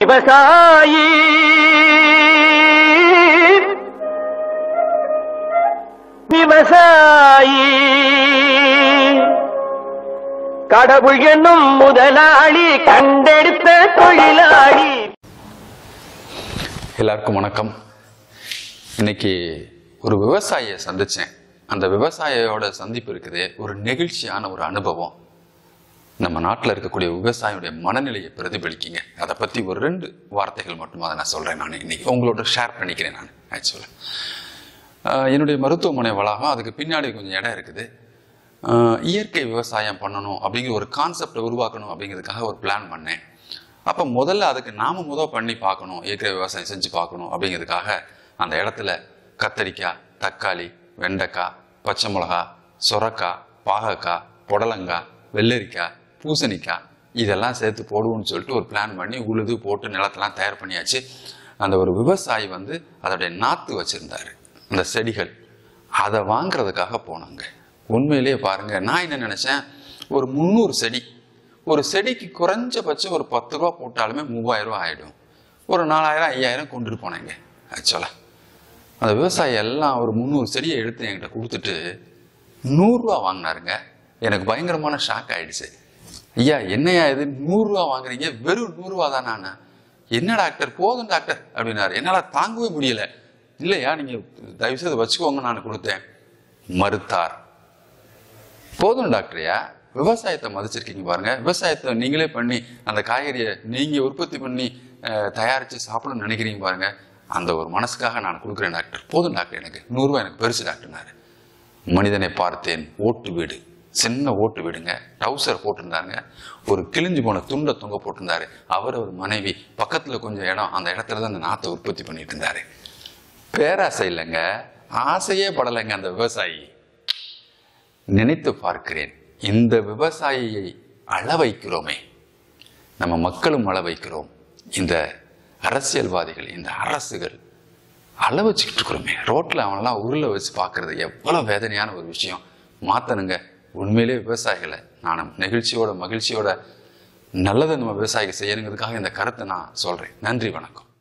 விவசாயி விவசாயி கடவுள் என்னும் முதலாளி கண்டெடுத்த தொழிலாளி எல்லாருக்கும் வணக்கம் இன்னைக்கு ஒரு விவசாயியை சந்திச்சேன் அந்த விவசாயியோட சந்திப்பு இருக்குது ஒரு நெகிழ்ச்சியான ஒரு அனுபவம் நம்ம நாட்டில் இருக்கக்கூடிய விவசாயியுடைய மனநிலையை பிரதிபலிக்குங்க அதை பற்றி ஒரு ரெண்டு வார்த்தைகள் மட்டும் அதை நான் சொல்கிறேன் நான் இன்னைக்கு உங்களோட ஷேர் பண்ணிக்கிறேன் நான் ஆக்சுவலாக என்னுடைய மருத்துவமனை வளாகம் அதுக்கு பின்னாடி கொஞ்சம் இடம் இருக்குது ஆஹ் இயற்கை விவசாயம் பண்ணணும் அப்படிங்கிற ஒரு கான்செப்டை உருவாக்கணும் அப்படிங்கிறதுக்காக ஒரு பிளான் பண்ணேன் அப்போ முதல்ல அதுக்கு நாம முத பண்ணி பார்க்கணும் இயற்கை விவசாயம் செஞ்சு பார்க்கணும் அப்படிங்கிறதுக்காக அந்த இடத்துல கத்தரிக்காய் தக்காளி வெண்டைக்காய் பச்சை மிளகா சொரக்காய் பாகக்காய் புடலங்காய் வெள்ளரிக்காய் பூசணிக்காய் இதெல்லாம் சேர்த்து போடுவோம்னு சொல்லிட்டு ஒரு பிளான் பண்ணி உழுது போட்டு நிலத்தெல்லாம் தயார் பண்ணியாச்சு அந்த ஒரு விவசாயி வந்து அதோடைய நாத்து வச்சிருந்தாரு அந்த செடிகள் அதை வாங்குறதுக்காக போனாங்க உண்மையிலேயே பாருங்க நான் என்ன நினைச்சேன் ஒரு முந்நூறு செடி ஒரு செடிக்கு குறைஞ்சபட்சம் ஒரு பத்து ரூபா போட்டாலுமே மூவாயிரம் ரூபா ஆயிடும் ஒரு நாலாயிரம் ஐயாயிரம் கொண்டுட்டு போனேங்க ஆக்சுவலாக அந்த விவசாயி எல்லாம் ஒரு முந்நூறு செடியை எடுத்து என்கிட்ட கொடுத்துட்டு நூறுரூவா வாங்கினாருங்க எனக்கு பயங்கரமான ஷாக் ஆயிடுச்சு ஐயா என்னையா இது நூறுரூவா வாங்குறீங்க வெறும் நூறுரூவா தானா என்ன டாக்டர் போதும் டாக்டர் அப்படின்னாரு என்னால் தாங்கவே முடியல இல்லையா நீங்கள் தயவுசெய்து வச்சுக்கோங்க நான் கொடுத்தேன் மறுத்தார் போதும் டாக்டர்யா விவசாயத்தை மதிச்சிருக்கீங்க பாருங்க விவசாயத்தை நீங்களே பண்ணி அந்த காய்கறியை நீங்க உற்பத்தி பண்ணி அஹ், தயாரிச்சு சாப்பிடணும்னு நினைக்கிறீங்க பாருங்க அந்த ஒரு மனசுக்காக நான் கொடுக்குறேன் டாக்டர் போதும் டாக்டர் எனக்கு நூறுரூவா எனக்கு பெருசு டாக்டர்னாரு மனிதனை பார்த்தேன் ஓட்டு வீடு சின்ன ஓட்டு வீடுங்க டவுசர் போட்டிருந்தாருங்க ஒரு கிழிஞ்சு போன துண்டை தொங்க போட்டிருந்தாரு அவர் ஒரு மனைவி பக்கத்துல கொஞ்சம் இடம் அந்த இடத்துல தான் அந்த நாத்தை உற்பத்தி பண்ணிட்டு இருந்தாரு பேராசை இல்லைங்க ஆசையே படலைங்க அந்த விவசாயி நினைத்து பார்க்கிறேன் இந்த விவசாயியை அழ வைக்கிறோமே நம்ம மக்களும் அழ வைக்கிறோம் இந்த அரசியல்வாதிகள் இந்த அரசுகள் அழ வச்சுக்கிட்டு இருக்கிறோமே ரோட்ல அவனெல்லாம் உருளை வச்சு பார்க்கறது எவ்வளவு வேதனையான ஒரு விஷயம் மாத்தணுங்க உண்மையிலே விவசாயிகளை நான் நெகிழ்ச்சியோட மகிழ்ச்சியோட நல்லதை நம்ம விவசாயிகள் செய்யணுங்கிறதுக்காக இந்த கருத்தை நான் சொல்றேன் நன்றி வணக்கம்